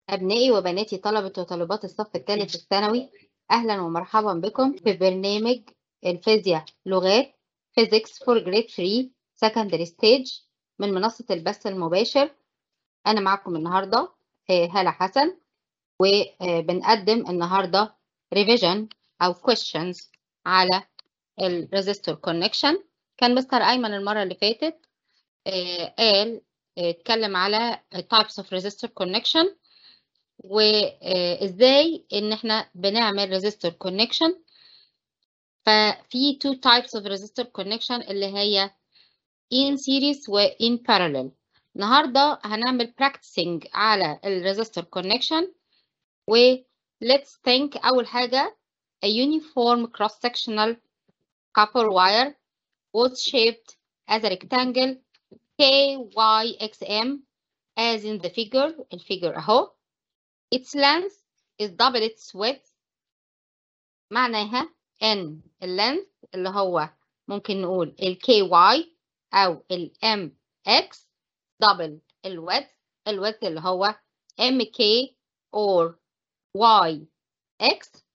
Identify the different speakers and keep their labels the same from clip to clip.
Speaker 1: أبنائي وبناتي طلبة وطالبات الصف الثالث الثانوي أهلا ومرحبا بكم في برنامج الفيزياء لغات Physics for Grade 3 Secondary Stage من منصة البث المباشر أنا معكم النهاردة هالة حسن وبنقدم النهاردة revision أو questions على ال resistor connection كان مستر أيمن المرة اللي فاتت قال اتكلم على types of resistor connection وازاي ان احنا بنعمل resistor connection ففي two types of resistor connection اللي هي in series و in parallel النهارده هنعمل practicing على ال resistor connection و let's think اول حاجه a uniform cross sectional copper wire was shaped as a rectangle KYXM as in the figure الفيجر اهو its length is double its width معناها ان اللينث اللي هو ممكن نقول ال KY أو ال MX double ال width ال width اللي هو MK or YX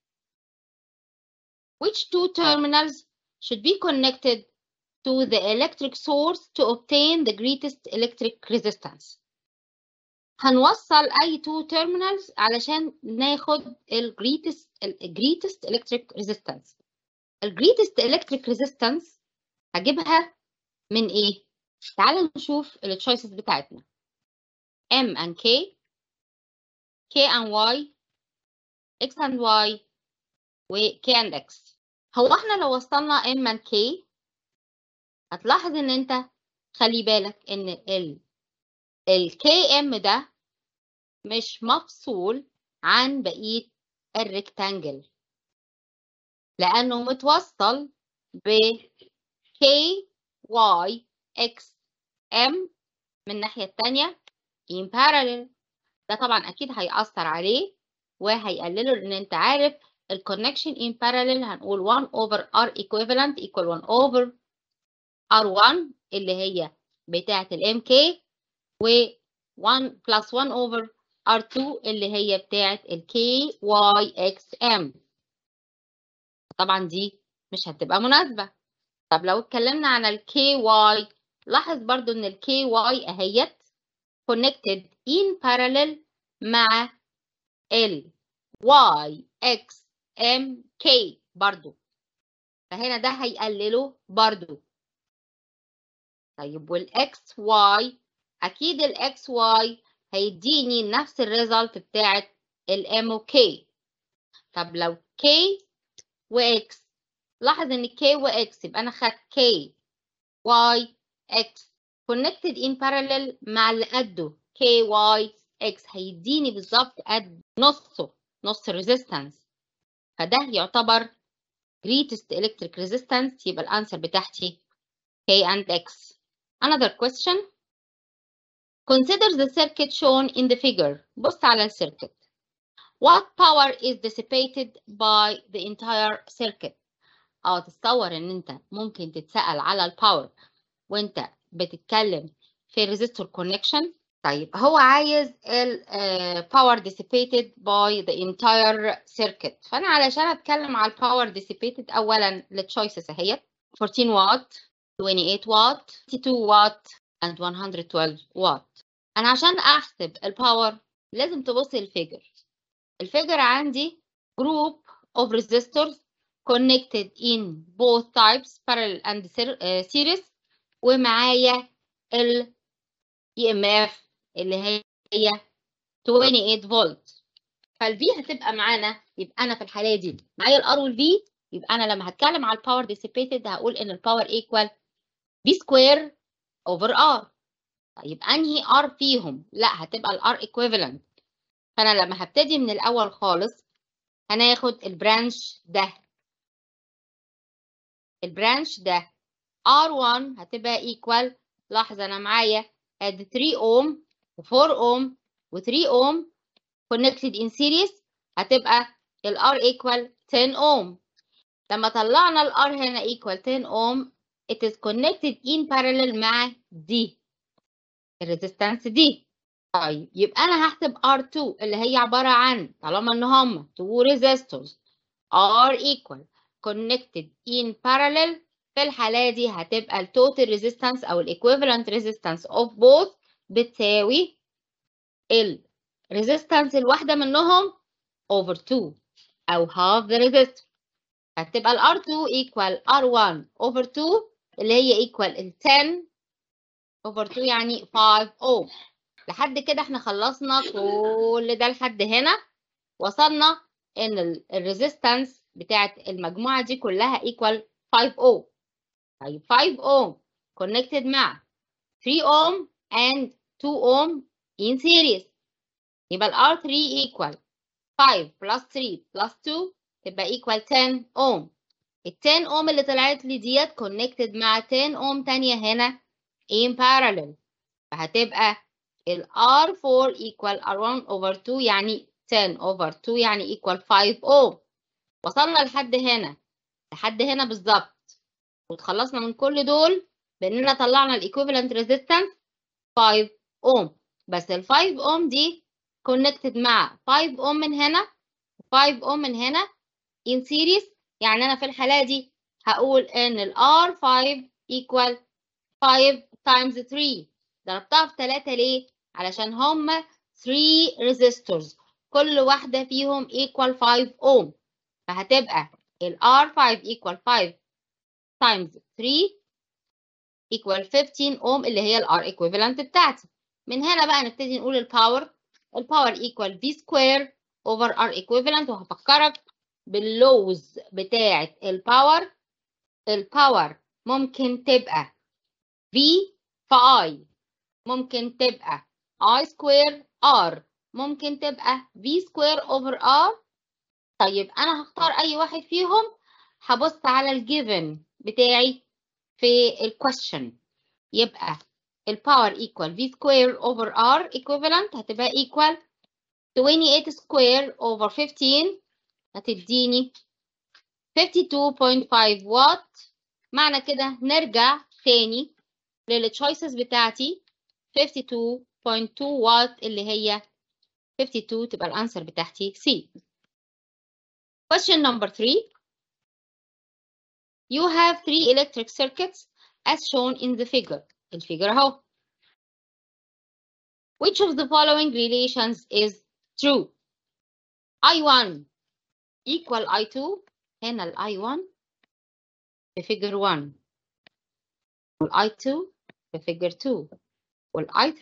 Speaker 1: which two terminals should be connected to the electric source to obtain the greatest electric resistance هنوصل اي two terminals علشان ناخد ال greatest ال greatest electric resistance ال greatest electric resistance هجيبها من ايه تعالوا نشوف ال choices بتاعتنا M and K K and Y X and Y و K and X هو احنا لو وصلنا M and K هتلاحظ ان انت خلي بالك ان ال ال KM ده مش مفصول عن بقية الريكتانجل لأنه متوصل ب K Y X M من الناحية التانية in parallel ده طبعا أكيد هيأثر عليه وهيقلله لأن أنت عارف ال connection in parallel هنقول 1 over R equivalent equal 1 over R1 اللي هي بتاعة ال MK و 1 plus 1 over R2 اللي هي بتاعة ال KYXM طبعا دي مش هتبقى مناسبة طب لو اتكلمنا عن ال KY لاحظ برضو ان ال KY اهيت connected in parallel مع ال YXMK برضو فهنا ده هيقلله برضو طيب والاكس واي اكيد الاكس واي هيديني نفس الريزلت بتاعت الام وكي طب لو كي واكس لاحظ ان كي واكس يبقى انا خدت كي واي اكس connected in parallel مع اللي قده كي واي اكس هيديني بالظبط قد نصه نص الريزيستنس فده يعتبر greatest electric resistance يبقى الانسر بتاعتي K and X Another question. Consider the circuit shown in the figure. بص على السيركت. What power is dissipated by the entire circuit? اه تتصور ان انت ممكن تتسأل على الباور وانت بتتكلم في resistor connection. طيب هو عايز ال uh, power dissipated by the entire circuit. فانا علشان اتكلم على الباور dissipated اولا التشويسز اهيت 14 واtt 28 watt 62 watt and 112 watt أنا عشان أحسب الباور لازم تبصي الفيجر الفيجر عندي group of resistors connected in both types parallel and series ومعايا ال EMF اللي هي 28 فولت فالفي هتبقى معانا يبقى أنا في الحالة دي معايا الار والفي يبقى أنا لما هتكلم على الباور dissipated هقول إن الباور equal b square over r طيب انهي r فيهم لا هتبقى الار equivalent فانا لما هبتدي من الاول خالص هناخد البرانش ده البرانش ده r1 هتبقى equal لاحظ انا معايا ادي 3 اوم و4 اوم و3 اوم connected in series هتبقى الار equal 10 اوم لما طلعنا الار هنا equal 10 اوم it is connected in parallel مع دي الريزيستانس دي طيب يبقى أنا هحسب R2 اللي هي عبارة عن طالما إن هما two resistors are equal connected in parallel في الحالة دي هتبقى ال total resistance أو ال equivalent resistance of both بتساوي ال resistance الواحدة منهم over 2 أو half the resistance هتبقى ال R2 equal R1 over 2 اللي هي equal ال 10 over 2 يعني 5 ohm لحد كده احنا خلصنا كل ده لحد هنا وصلنا ان الريزيستنس بتاعت المجموعة دي كلها equal 5 ohm طيب 5 ohm connected مع 3 ohm and 2 ohm in series يبقى ال R3 equal 5 plus 3 plus 2 تبقى equal 10 ohm ال 10 ohm اللي طلعت لي ديت connected مع 10 ohm تانية هنا in parallel فهتبقى ال R4 equal R1 over 2 يعني 10 over 2 يعني equal 5 ohm وصلنا لحد هنا لحد هنا بالظبط وتخلصنا من كل دول باننا طلعنا الايكويفالنت ريزيستنس 5 ohm بس ال 5 ohm دي connected مع 5 ohm من هنا 5 ohm من هنا in series يعني انا في الحالة دي هقول ان ال R5 equal 5 times 3 ضربتها في 3 ليه؟ علشان هما 3 resistors كل واحدة فيهم equal 5 ohm فهتبقى ال R5 equal 5 times 3 equal 15 ohm اللي هي ال R equivalent بتاعتي من هنا بقى نبتدي نقول الباور الباور equal V square over R equivalent وهفكرك باللوز بتاعة الباور الباور ممكن تبقى V في I ممكن تبقى I square R ممكن تبقى V square over R طيب أنا هختار أي واحد فيهم هبص على الجيفن بتاعي في الكويشن يبقى الباور equal V square over R equivalent هتبقى equal 28 square over 15 هتديني 52.5 واط معنى كده نرجع تاني للتشويسز بتاعتي 52.2 واط اللي هي 52 تبقى الانسر بتاعتي C. Question number 3. You have three electric circuits as shown in the figure. الفيجر اهو. Which of the following relations is true? I1 equal I2 هنا ال I1 في figure 1 وال I2 في figure 2 وال I3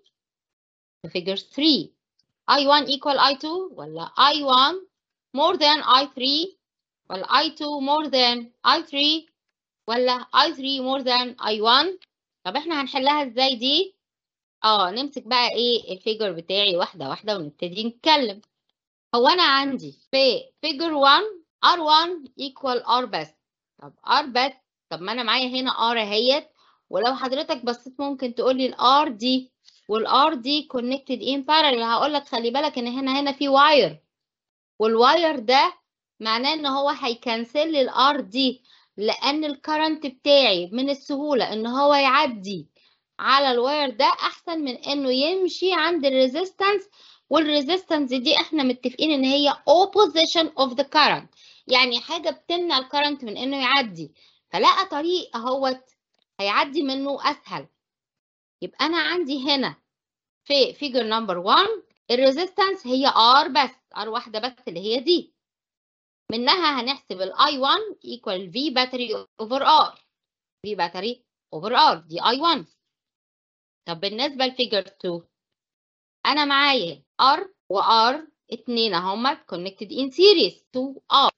Speaker 1: في figure 3 I1 equal I2 ولا I1 more than I3 ولا I2 more than I3 ولا I3 more than I1 طب احنا هنحلها ازاي دي؟ اه نمسك بقى ايه الفيجر بتاعي واحدة واحدة ونبتدي نتكلم هو انا عندي في فيجر 1 R1 equal R بس طب R بس طب ما انا معايا هنا R اهيت ولو حضرتك بصيت ممكن تقولي ال R دي وال R دي connected in parallel هقول لك خلي بالك ان هنا هنا في واير والواير ده معناه ان هو هيكنسل لي الار دي لان الكرنت بتاعي من السهوله ان هو يعدي على الواير ده احسن من انه يمشي عند الريزيستنس والريزيستنس دي احنا متفقين ان هي opposition of the current يعني حاجه بتمنع الكرنت من انه يعدي فلقى طريق اهوت هيعدي منه اسهل يبقى انا عندي هنا في figure number 1 الريزيستنس هي R بس R واحدة بس اللي هي دي منها هنحسب ال I1 equal V battery over R V battery over R دي I1 طب بالنسبة لفيجر 2 أنا معايا R و R اتنين هما connected in series 2R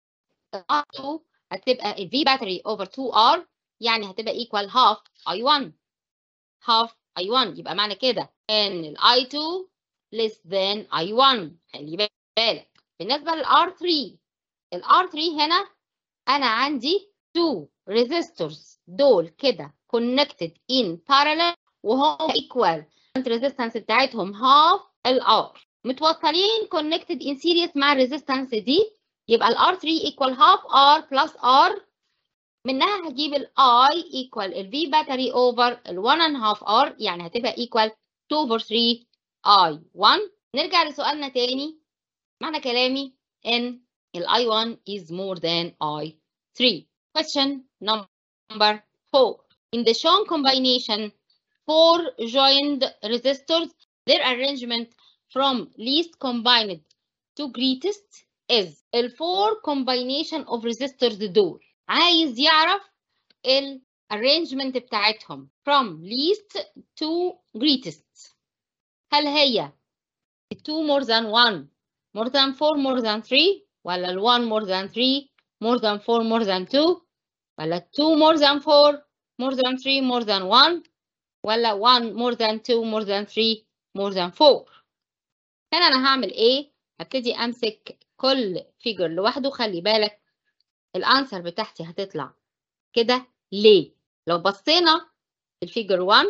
Speaker 1: R2 هتبقى ال V battery over 2R يعني هتبقى equal half I1 half I1 يبقى معنى كده ان ال I2 less than I1 خلي بالك بالنسبة لل R3 ال R3 هنا أنا عندي two resistors دول كده connected in parallel وهم equal resistance بتاعتهم half ال R متوصلين connected in series مع الريزيستنس دي يبقى ال R3 equal half R plus R منها هجيب ال I equal ال V battery over ال 1 and half R يعني هتبقى equal 2 over 3 I1 نرجع لسؤالنا تاني معنى كلامي إن ال I1 is more than I3 question number 4 in the shown combination four joined resistors their arrangement from least combined to greatest is ال four combination of resistors دول عايز يعرف ال arrangement بتاعتهم from least to greatest هل هي 2 more than 1 more than 4 more than 3 ولا ال 1 more than 3 more than 4 more than 2 ولا 2 more than 4 more than 3 more than 1 ولا 1 more than 2 more than 3 more than 4 هنا انا هعمل ايه هبتدي امسك كل فيجر لوحده خلي بالك الانسر بتاعتي هتطلع كده ليه لو بصينا الفيجر 1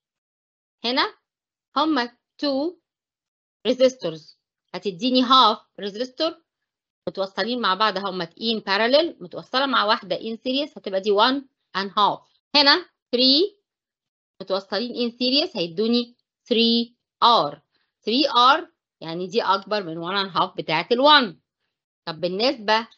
Speaker 1: هنا هما 2 resistors هتديني half resistor متوصلين مع بعض هما in parallel متوصلة مع واحدة in series هتبقى دي 1 and half هنا 3 متوصلين in series هيدوني 3R 3R يعني دي أكبر من 1 and half بتاعة ال 1 طب بالنسبة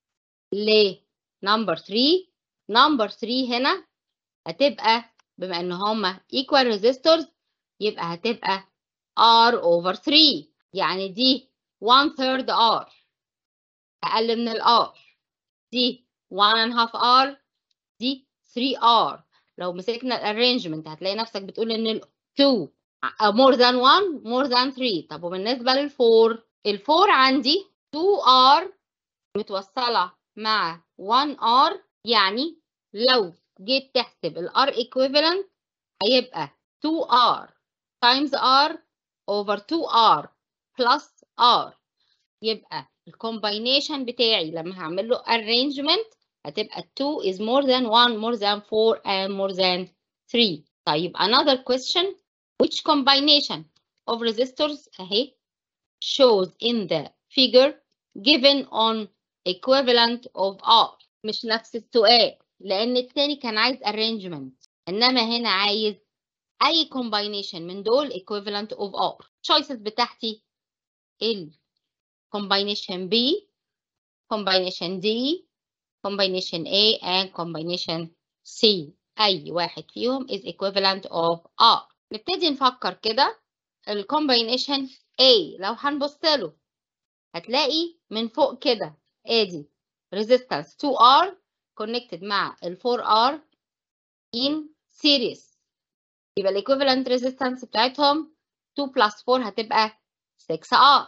Speaker 1: ل number 3 number 3 هنا هتبقى بما إن هما equal resistors يبقى هتبقى R over 3 يعني دي 1 third R أقل من ال R دي 1 and half R دي 3R لو مسكنا الارينجمنت هتلاقي نفسك بتقول ان ال 2 more than 1 more than 3 طب وبالنسبة لل 4 ال 4 عندي 2R متوصلة مع 1R يعني لو جيت تحسب ال R equivalent هيبقى 2R times R over 2R plus R يبقى الكومباينيشن بتاعي لما هعمل له arrangement هتبقى 2 is more than 1 more than 4 and more than 3 طيب another question which combination of resistors اهي shows in the figure given on equivalent of R مش نفس السؤال لأن التاني كان عايز arrangement إنما هنا عايز أي combination من دول equivalent of R choices بتاعتي ال combination B combination D combination A and combination C أي واحد فيهم is equivalent of R نبتدي نفكر كده الكومباينيشن A لو هنبص له هتلاقي من فوق كده ادي resistance 2R connected مع ال 4R in series يبقى ال equivalent resistance بتاعتهم 2 plus 4 هتبقى 6R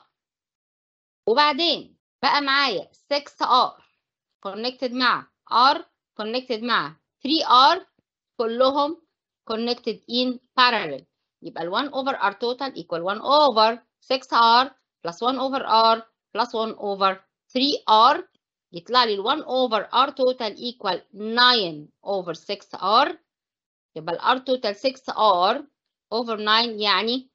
Speaker 1: وبعدين بقى معايا 6R connected مع R connected مع 3R كلهم connected in parallel يبقى ال 1 over R total equal 1 over 6R plus 1 over R plus 1 over 3R يطلع لي ال 1 over R total equal 9 over 6R يبقى ال R total 6R over 9 يعني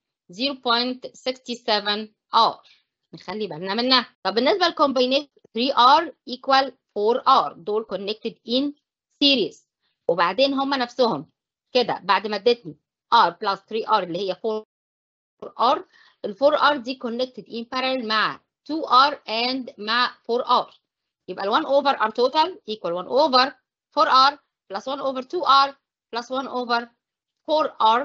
Speaker 1: 0.67R نخلي بالنا منها طب بالنسبة للكومبينيشن 3R equal 4R دول connected in series وبعدين هما نفسهم كده بعد ما ادتني R plus 3R اللي هي 4R ال 4R دي connected in parallel مع 2R and مع 4R يبقى ال 1 over R total equal 1 over 4R plus 1 over 2R plus 1 over 4R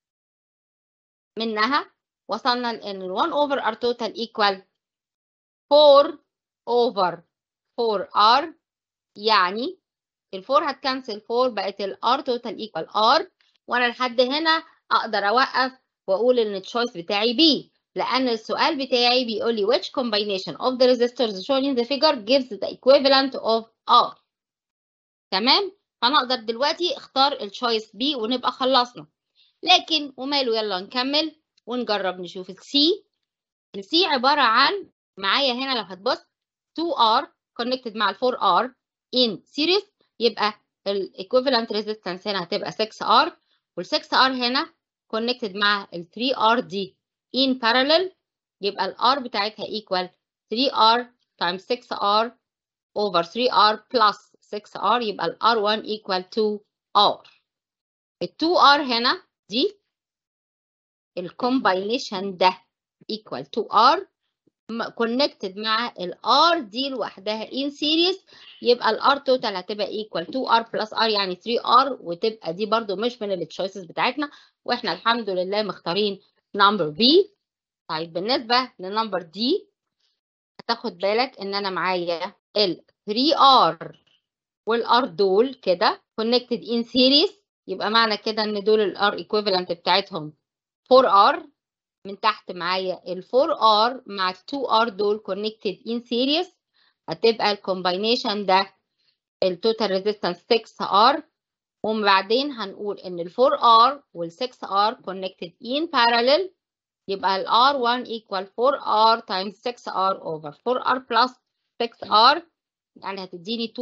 Speaker 1: منها وصلنا لأن ال 1 over R total equal 4 over 4R يعني ال 4 هتكنسل 4 بقت ال R total equal R وأنا لحد هنا أقدر أوقف وأقول إن التشويس بتاعي B لأن السؤال بتاعي بيقول لي which combination of the resistors shown in the figure gives the equivalent of R تمام فأنا أقدر دلوقتي اختار التشويس B ونبقى خلصنا لكن وماله يلا نكمل ونجرب نشوف السي السي عبارة عن معايا هنا لو هتبص 2R connected مع ال 4R in series يبقى ال equivalent resistance هنا هتبقى 6R وال 6R هنا connected مع ال 3R دي in parallel يبقى ال R بتاعتها equal 3R times 6R over 3R plus 6R يبقى ال R1 equal 2R ال 2R هنا دي الكومباينيشن ده equal to R connected مع ال R دي لوحدها in series يبقى ال R total هتبقى equal to R plus R يعني 3R وتبقى دي برضو مش من التشويسز بتاعتنا واحنا الحمد لله مختارين number B طيب بالنسبة لنمبر D هتاخد بالك ان انا معايا ال 3R وال R دول كده connected in series يبقى معنى كده ان دول ال R equivalent بتاعتهم 4R من تحت معايا ال 4R مع ال 2R دول connected in series هتبقى الكومباينيشن ده ال total resistance 6R وبعدين هنقول ان ال 4R وال 6R connected in parallel يبقى ال R1 equal 4R times 6R over 4R plus 6R يعني هتديني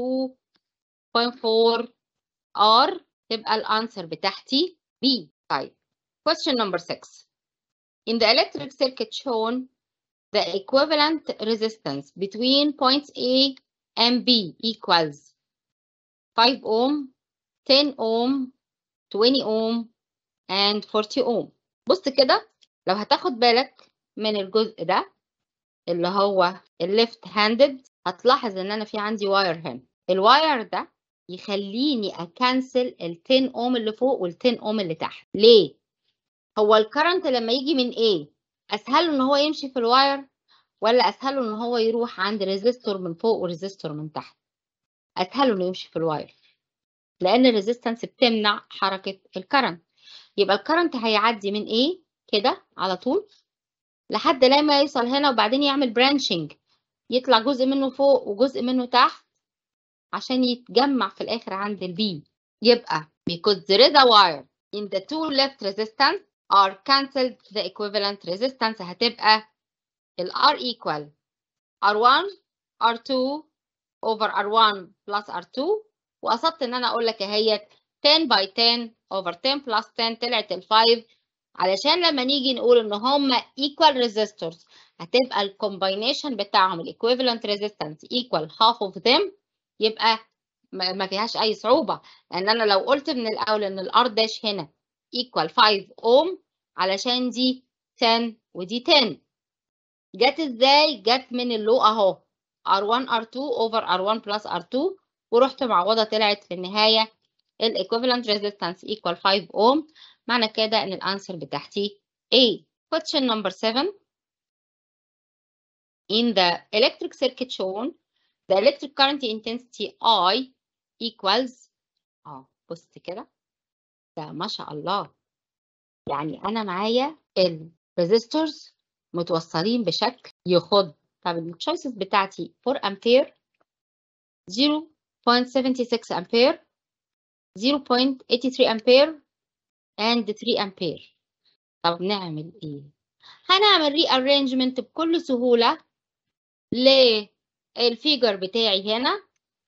Speaker 1: 2.4 R تبقى الانسر بتاعتي B طيب question number 6 In the electric circuit shown the equivalent resistance between points A and B equals 5 ohm 10 ohm 20 ohm and 40 ohm بص كده لو هتاخد بالك من الجزء ده اللي هو الليفت هاندد هتلاحظ ان انا في عندي واير هنا الواير ده يخليني اكنسل ال 10 اوم اللي فوق وال 10 اوم اللي تحت ليه هو الكرنت لما يجي من ايه اسهل ان هو يمشي في الواير ولا اسهل ان هو يروح عند ريزيستور من فوق وريزيستور من تحت اسهل انه يمشي في الواير لان الريزيستنس بتمنع حركه الكرنت يبقى الكرنت هيعدي من ايه كده على طول لحد لما يوصل هنا وبعدين يعمل برانشنج يطلع جزء منه فوق وجزء منه تحت عشان يتجمع في الآخر عند البي يبقى because there is a wire in the two left resistance are cancelled the equivalent resistance هتبقى ال R equal R1 R2 over R1 plus R2 وقصدت ان انا اقول لك اهيت 10 by 10 over 10 plus 10 طلعت ال 5 علشان لما نيجي نقول ان هم equal resistors هتبقى الكومباينيشن بتاعهم الايكويفالنت ريزيستنس equal half of them يبقى ما فيهاش اي صعوبه لان انا لو قلت من الاول ان الار داش هنا equal 5 اوم علشان دي 10 ودي 10 جت ازاي جت من اللو اهو R1 R2 over R1 plus R2 ورحت معوضه طلعت في النهايه الايكويفالنت ريزيستنس equal 5 اوم معنى كده ان الانسر بتاعتي A question number 7 in the electric circuit shown the electric current intensity I equals اه بص كده ده ما شاء الله يعني انا معايا الريزيستورز متوصلين بشكل يخض طب التشويسز بتاعتي 4 امبير 0.76 امبير 0.83 امبير and 3 امبير طب نعمل ايه هنعمل ري ارينجمنت بكل سهوله للفيجر بتاعي هنا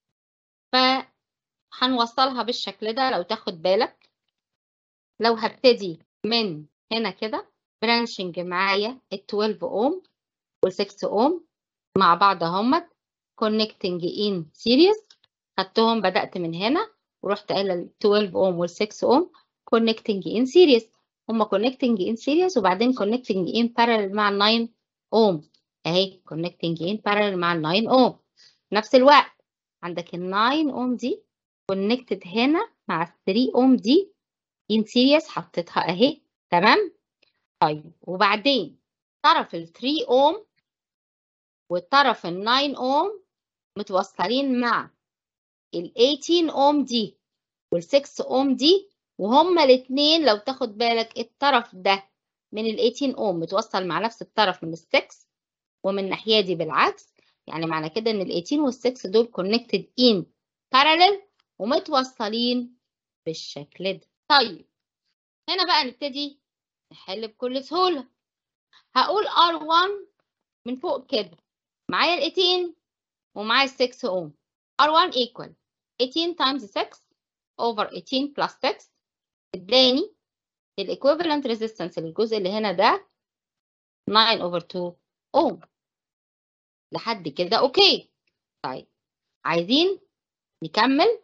Speaker 1: فهنوصلها بالشكل ده لو تاخد بالك لو هبتدي من هنا كده برانشنج معايا ال 12 اوم وال 6 اوم مع بعض اهمت كونكتنج ان سيريز خدتهم بدأت من هنا ورحت قايله ال 12 اوم وال 6 اوم كونكتنج ان سيريز هما كونكتنج ان سيريز وبعدين كونكتنج ان بارallel مع ال 9 اوم اهي كونكتنج ان بارallel مع ال 9 اوم نفس الوقت عندك ال 9 اوم دي كونكتد هنا مع ال 3 اوم دي ان سيريز حطيتها اهي تمام طيب وبعدين طرف ال 3 اوم والطرف ال 9 اوم متوصلين مع ال 18 اوم دي وال 6 اوم دي وهما الاثنين لو تاخد بالك الطرف ده من ال 18 اوم متوصل مع نفس الطرف من ال 6 ومن الناحيه دي بالعكس يعني معنى كده ان ال 18 وال 6 دول connected in parallel ومتوصلين بالشكل ده طيب هنا بقى نبتدي نحل بكل سهوله هقول R1 من فوق كده معايا ال 18 ومعايا ال 6 اوم R1 equal 18 times 6 over 18 plus 6 اداني الايكويفالنت ريزيستنس للجزء اللي هنا ده 9 over 2 اوم لحد كده اوكي طيب عايزين نكمل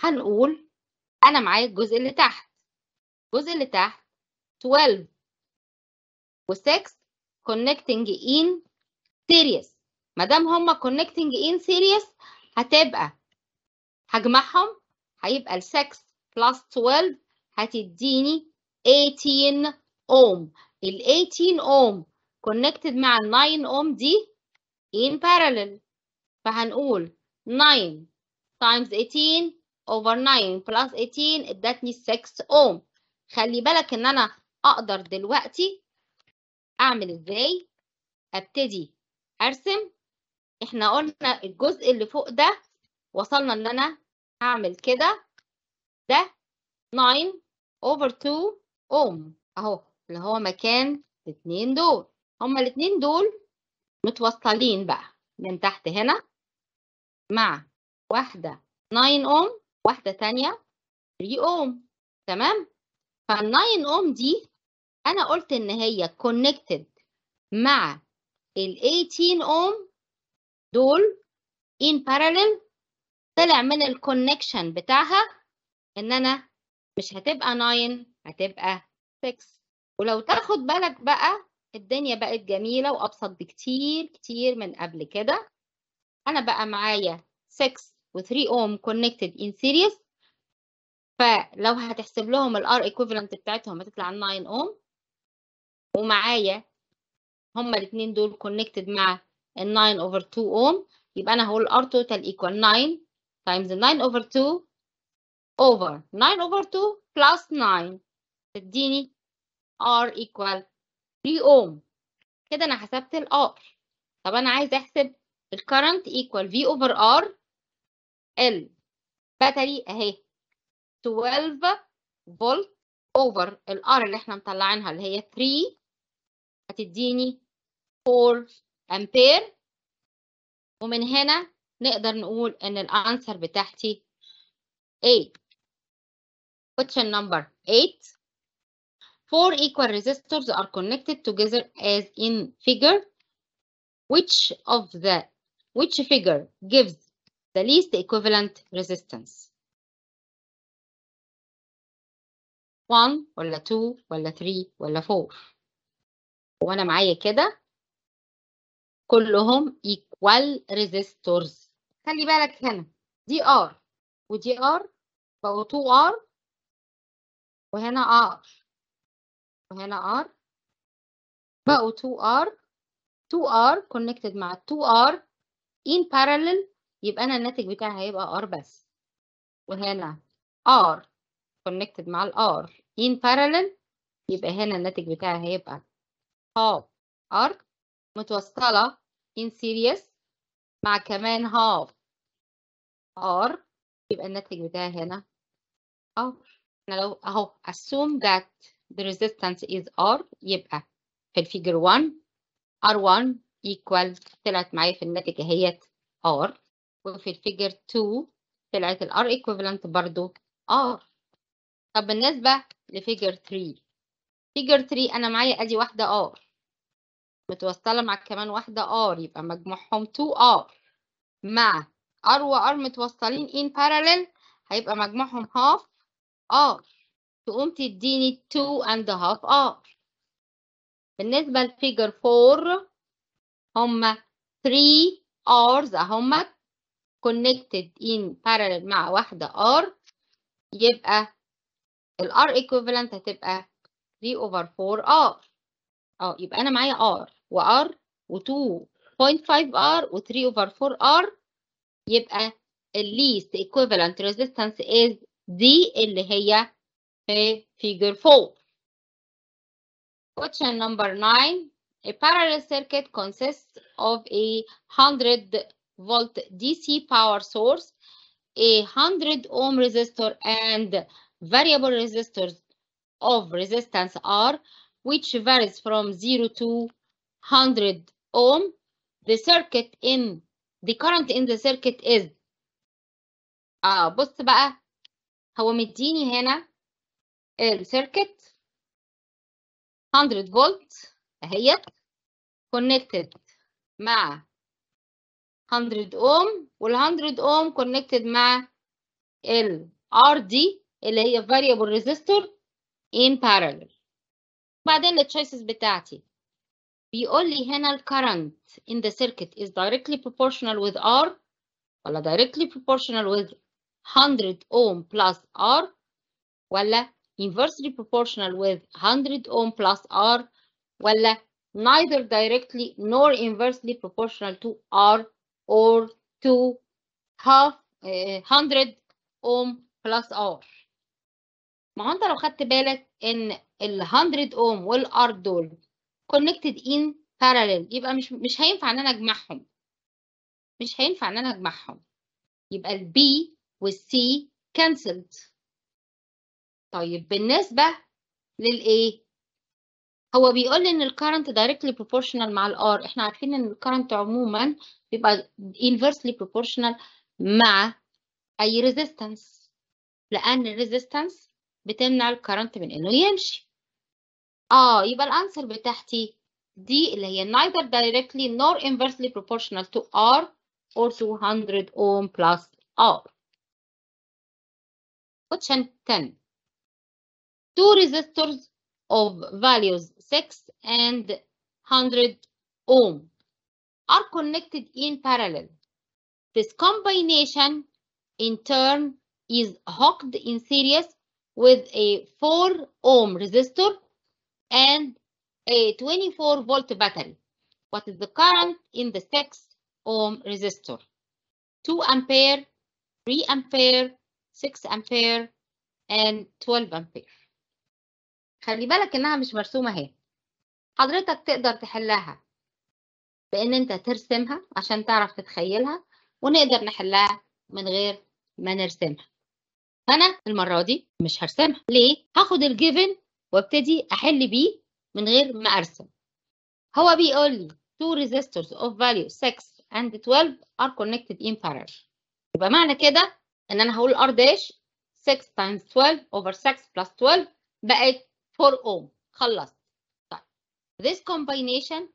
Speaker 1: هنقول انا معايا الجزء اللي تحت الجزء اللي تحت 12 و6 connecting in series ما دام هما connecting in series هتبقى هجمعهم هيبقى ال 6 plus 12 هتديني 18 ohm ال 18 ohm connected مع ال 9 ohm دي in parallel فهنقول 9 times 18 over 9 plus 18 ادتني 6 ohm خلي بالك ان انا اقدر دلوقتي اعمل ازاي ابتدي ارسم احنا قلنا الجزء اللي فوق ده وصلنا ان انا هعمل كده ده 9 over 2 ohm اهو اللي هو مكان الاثنين دول هما الاثنين دول متوصلين بقى من تحت هنا مع واحدة 9 ohm واحدة تانية 3 ohm تمام فال 9 ohm دي أنا قلت إن هي connected مع ال 18 ohm دول in parallel طلع من الكونكشن بتاعها إن أنا مش هتبقى 9 هتبقى 6 ولو تاخد بالك بقى الدنيا بقت جميلة وأبسط بكتير كتير من قبل كده أنا بقى معايا 6 و 3 ohm connected in series فلو هتحسب لهم ال R equivalent بتاعتهم هتطلع 9 ohm ومعايا هما الاثنين دول connected مع ال 9 over 2 ohm يبقى أنا هقول R total equal 9 times 9 over 2 over 9 over 2 plus 9 تديني R equal 3 ohm كده أنا حسبت ال R طب أنا عايز أحسب ال current equal V over R ال باتري أهي 12 فولت over ال R اللي احنا مطلعينها اللي هي 3 هتديني 4 أمبير ومن هنا نقدر نقول إن الأنسر بتاعتي 8 question number 8 Four equal resistors are connected together as in figure. Which of the which figure gives the least equivalent resistance? 1 ولا 2 ولا 3 ولا 4 وانا معايا كده كلهم equal resistors خلي بالك هنا دي R ودي R بقوا 2R وهنا R وهنا R بقوا 2R 2R connected مع 2R in parallel يبقى أنا الناتج بتاعي هيبقى R بس وهنا R connected مع ال R in parallel يبقى هنا الناتج بتاعي هيبقى half R متوصلة in series مع كمان half R يبقى الناتج بتاعي هنا R احنا لو اهو assume that the resistance is R يبقى في الفيجر 1 R1 equal طلعت معايا في الناتج اهيت R وفي الفيجر 2 طلعت ال R equivalent برضو R طب بالنسبة لفيجر 3 فيجر 3 أنا معايا أدي واحدة R متوصلة مع كمان واحدة R يبقى مجموعهم 2R مع R و R متوصلين in parallel هيبقى مجموعهم half R تقوم تديني 2 and a half R بالنسبة لفيجر 4 هما 3 R's هما connected in parallel مع واحدة R يبقى ال R equivalent هتبقى 3 over 4 R اه يبقى أنا معايا R و R و 2.5 R و 3 over 4 R يبقى ال least equivalent resistance is دي اللي هي في figure 4 question number 9 a parallel circuit consists of a 100 volt DC power source a 100 ohm resistor and variable resistors of resistance R which varies from 0 to 100 ohm the circuit in the current in the circuit is اه بص بقى هو مديني هنا السيركت 100 فولت اهيت connected مع 100 اوم وال 100 اوم connected مع ال RD اللي هي variable resistor in parallel بعدين التشويسز بتاعتي بيقول لي هنا ال current in the circuit is directly proportional with R ولا directly proportional with 100 ohm plus R ولا inversely proportional with 100 ohm plus R ولا neither directly nor inversely proportional to R or to half uh, 100 ohm plus R ما هو انت لو خدت بالك ان ال 100 ohm وال R دول connected in parallel يبقى مش مش هينفع ان انا اجمعهم مش هينفع ان انا اجمعهم يبقى ال B وال C cancelled طيب بالنسبة للإيه؟ هو بيقول لي إن الكرنت directly proportional مع الR إحنا عارفين إن الكرنت عموما بيبقى inversely proportional مع أي resistance لأن الريزيستنس بتمنع الكرنت من إنه يمشي. آه يبقى الأنسر بتاعتي دي اللي هي neither directly nor inversely proportional to R or to 100 ohm plus R. Question 10. two resistors of values 6 and 100 ohm are connected in parallel. This combination in turn is hooked in series with a 4 ohm resistor and a 24 volt battery. What is the current in the 6 ohm resistor? 2 ampere, 3 ampere, 6 ampere, and 12 ampere. خلي بالك انها مش مرسومه اهي حضرتك تقدر تحلها بان انت ترسمها عشان تعرف تتخيلها ونقدر نحلها من غير ما نرسمها انا المره دي مش هرسمها ليه هاخد الجيفن وابتدي احل بيه من غير ما ارسم هو بيقول لي two resistors of value 6 and 12 are connected in parallel يبقى معنى كده ان انا هقول r dash 6 times 12 over 6 plus 12 بقت 4 ohm خلصت طيب this combination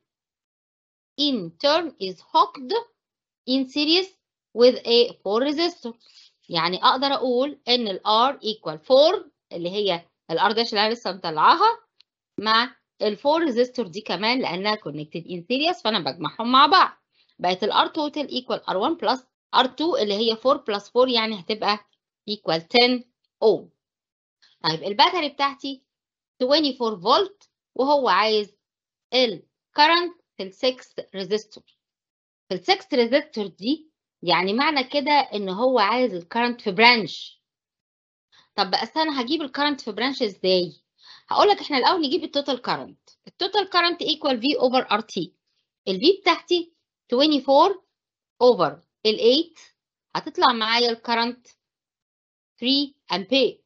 Speaker 1: in turn is hooked in series with a 4 resistor يعني اقدر اقول ان ال R equal 4 اللي هي ال R dash اللي انا لسه مطلعاها مع ال 4 resistor دي كمان لانها connected in series فانا بجمعهم مع بعض بقت ال R total equal R1 plus R2 اللي هي 4 plus 4 يعني هتبقى equal 10 ohm طيب الباتري بتاعتي 24 فولت وهو عايز الكرنت في ال 6 ريزيستور في ال 6 ريزيستور دي يعني معنى كده ان هو عايز الكرنت في برانش طب بس انا هجيب الكرنت في برانش ازاي هقول لك احنا الاول نجيب التوتال كرنت التوتال كرنت ايكوال في اوفر ار تي الفي بتاعتي 24 اوفر ال 8 هتطلع معايا الكرنت 3 امبير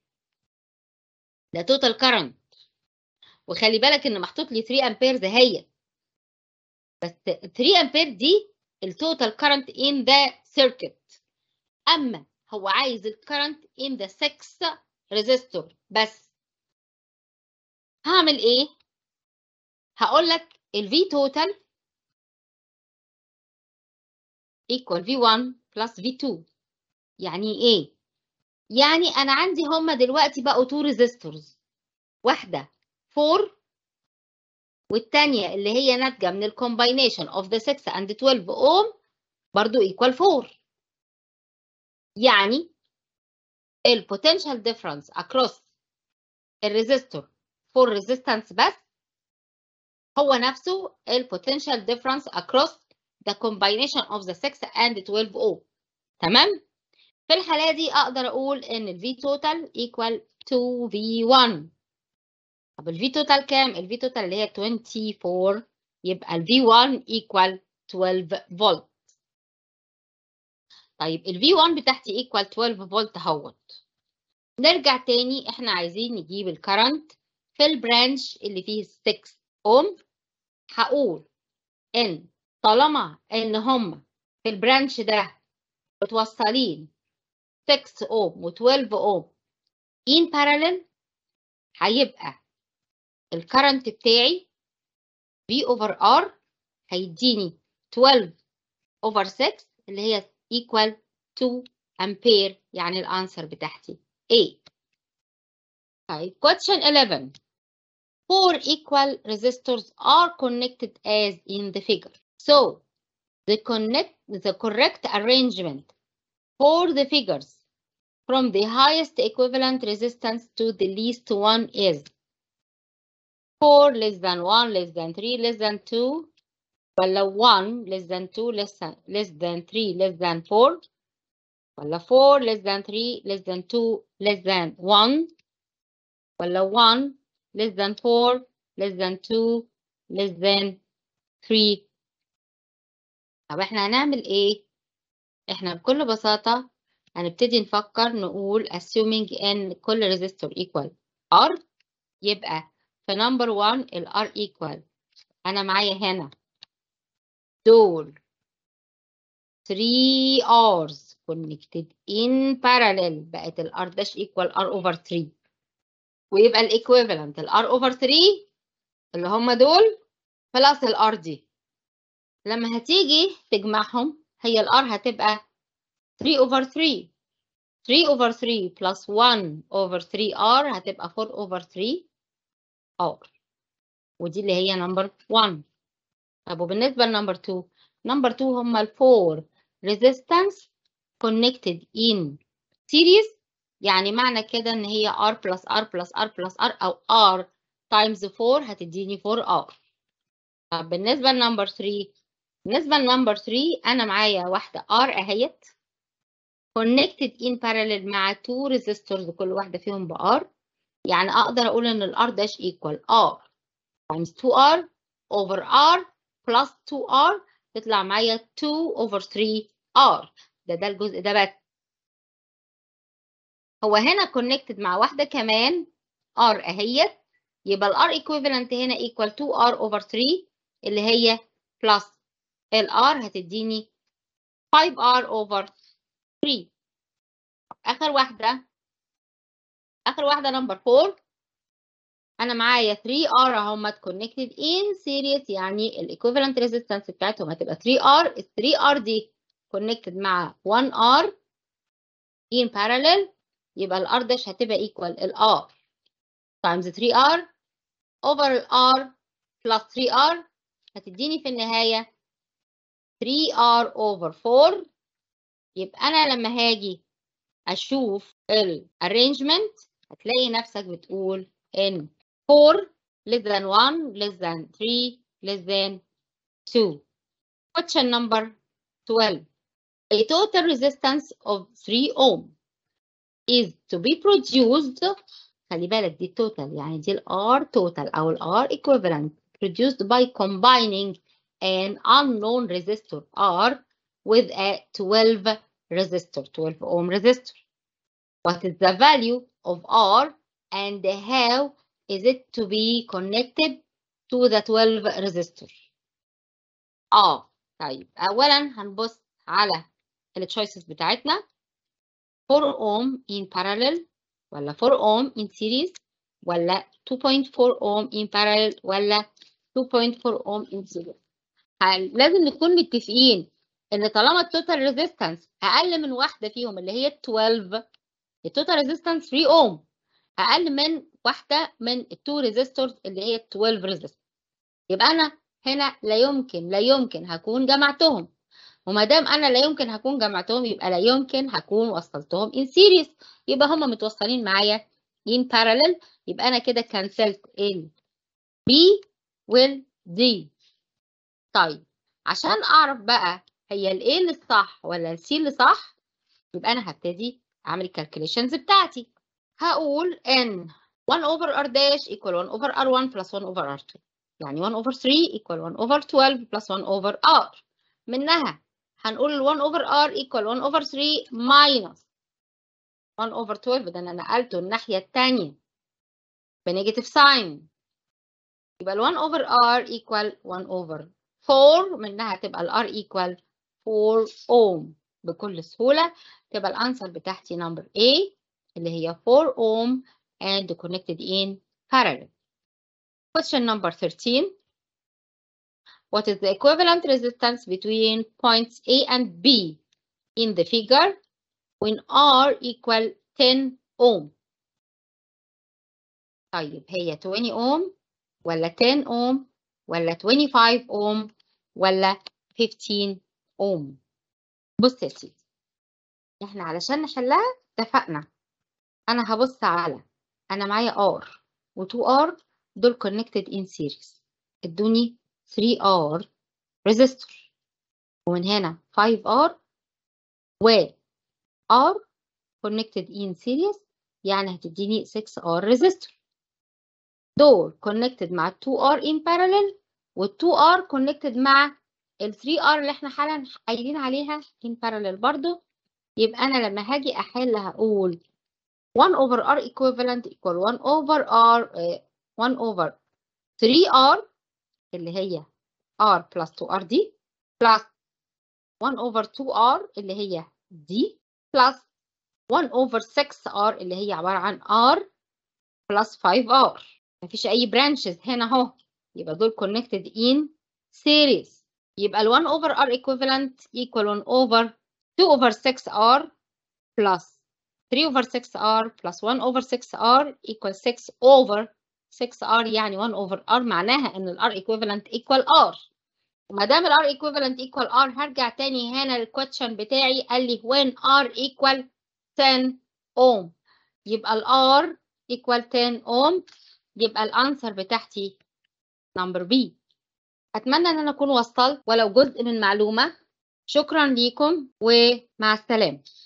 Speaker 1: ده توتال كرنت وخلي بالك ان محطوط لي 3 امبير زهية بس 3 امبير دي التوتال كرنت ان ذا سيركت اما هو عايز الكرنت ان ذا 6 ريزيستور بس هعمل ايه هقول لك الفي توتال equal V1 plus V2 يعني ايه يعني انا عندي هما دلوقتي بقوا 2 ريزيستورز واحده 4 والتانية اللي هي ناتجة من الكومباينيشن of the 6 and 12 ohm برضو equal 4 يعني ال potential difference across الريزستور for resistance بس هو نفسه ال potential difference across the combination of the 6 and 12 ohm تمام؟ في الحالة دي أقدر أقول إن ال V total equal 2V1 طب ال V total كام؟ ال V total اللي هي 24 يبقى ال V1 equal 12 فولت طيب ال V1 بتاعتي equal 12 فولت اهوت نرجع تاني احنا عايزين نجيب الكرنت في البرانش اللي فيه 6 اوم هقول ان طالما ان هم في البرانش ده متوصلين 6 اوم و12 اوم in parallel هيبقى الكرنت بتاعي V over R هيديني 12 over 6 اللي هي equal 2 ampere يعني الانسر بتاعتي A. طيب question 11 four equal resistors are connected as in the figure. So, the, connect, the correct arrangement for the figures from the highest equivalent resistance to the least one is 4 less than 1 less than 3 less than 2 ولا 1 less than 2 less than, less than 3 less than 4 ولا 4 less than 3 less than 2 less than 1 ولا 1 less than 4 less than 2 less than 3 طب احنا هنعمل ايه؟ احنا بكل بساطة هنبتدي نفكر نقول assuming ان كل resistor equal R يبقى في number 1 ال R equal انا معايا هنا دول 3 R's connected in parallel بقت ال R dash equal R over 3 ويبقى ال equivalent ال R over 3 اللي هم دول بلس ال R دي لما هتيجي تجمعهم هي ال R هتبقى 3 over 3 3 over 3 plus 1 over 3R هتبقى 4 over 3R ودي اللي هي number 1 طب وبالنسبة لنمبر 2 نمبر 2 هم ال 4 resistance connected in series يعني معنى كده ان هي R plus R plus R plus R او R times 4 هتديني 4R طب بالنسبة لنمبر 3 بالنسبة لنمبر 3 أنا معايا واحدة R أهيت connected in parallel مع two resistors كل واحدة فيهم ب R يعني أقدر أقول إن ال R dash equal R times 2R over R plus 2R تطلع معايا 2 over 3R ده ده الجزء ده بس هو هنا connected مع واحدة كمان R أهيت يبقى ال R equivalent هنا equal 2R over 3 اللي هي plus ال R هتديني 5R over 3 آخر واحدة آخر واحدة نمبر 4 أنا معايا 3R هم connected in series يعني ال equivalent resistance بتاعتهم هتبقى 3R ال 3R دي connected مع 1R in parallel يبقى ال R dash هتبقى equal ال R times 3R over ال R plus 3R هتديني في النهاية 3R over 4 يبقى أنا لما هاجي أشوف ال arrangement هتلاقي نفسك بتقول إن 4 less than 1 less than 3 less than 2 question number 12 a total resistance of 3 ohm is to be produced خلي بالك دي total يعني دي ال R total أو ال R equivalent produced by combining an unknown resistor R with a 12 resistor 12 ohm resistor what is the value of R and how is it to be connected to the 12 resistor اه طيب اولا هنبص على التشويسز بتاعتنا 4 ohm in parallel ولا 4 ohm in series ولا 2.4 ohm in parallel ولا 2.4 ohm in series لازم نكون متفقين ان طالما التوتال ريزيستنس اقل من واحده فيهم اللي هي 12 التوتال ريزيستنس 3 اوم اقل من واحده من التو ريزيستورز اللي هي 12 ريزيستور يبقى انا هنا لا يمكن لا يمكن هكون جمعتهم وما دام انا لا يمكن هكون جمعتهم يبقى لا يمكن هكون وصلتهم ان سيريز يبقى هم متوصلين معايا in parallel يبقى انا كده كنسلت ال B وال D طيب عشان اعرف بقى هي ال A اللي صح ولا ال C اللي صح يبقى انا هبتدي اعمل الكالكوليشنز بتاعتي هقول ان 1 over r dash equal 1 over r1 plus 1 over r2 يعني 1 over 3 equal 1 over 12 plus 1 over r منها هنقول 1 over r equal 1 over 3 minus 1 over 12 ده انا نقلته الناحية التانية بنيجاتيف ساين يبقى ال 1 over r equal 1 over 4 منها تبقى ال r equal 4 ohm بكل سهولة تبقى الانسر بتاعتي number A اللي هي 4 ohm and connected in parallel. Question number 13. What is the equivalent resistance between points A and B in the figure when R equal 10 ohm? طيب هي 20 ohm ولا 10 اوم ولا 25 اوم ولا 15 اوم بص يا سيدي احنا علشان نحلها اتفقنا انا هبص على انا معايا ار و2 ار دول connected in series ادوني 3 ار resistor ومن هنا 5 ار و ار connected in series يعني هتديني 6 ار resistor دول connected مع 2 ار in parallel وال 2 ار connected مع ال 3 ار اللي احنا حالا قايلين عليها in parallel برضو يبقى انا لما هاجي احل هقول 1 over r equivalent equal 1 over r uh, 1 over 3r اللي هي r plus 2r دي plus 1 over 2r اللي هي دي plus 1 over 6r اللي هي عبارة عن r plus 5r مفيش أي branches هنا أهو يبقى دول connected in series يبقى ال 1 over r equivalent equal 1 over 2 over 6r plus 3 over 6r plus 1 over 6r equal 6 over 6r يعني 1 over r معناها ان ال r equivalent equal r وما دام ال r equivalent equal r هرجع تاني هنا للكويشن بتاعي قال لي when r equal 10 ohm يبقى ال r equal 10 ohm يبقى الانسر بتاعتي نمبر B اتمنى ان انا اكون وصلت ولو جزء من معلومه شكرا ليكم ومع السلامه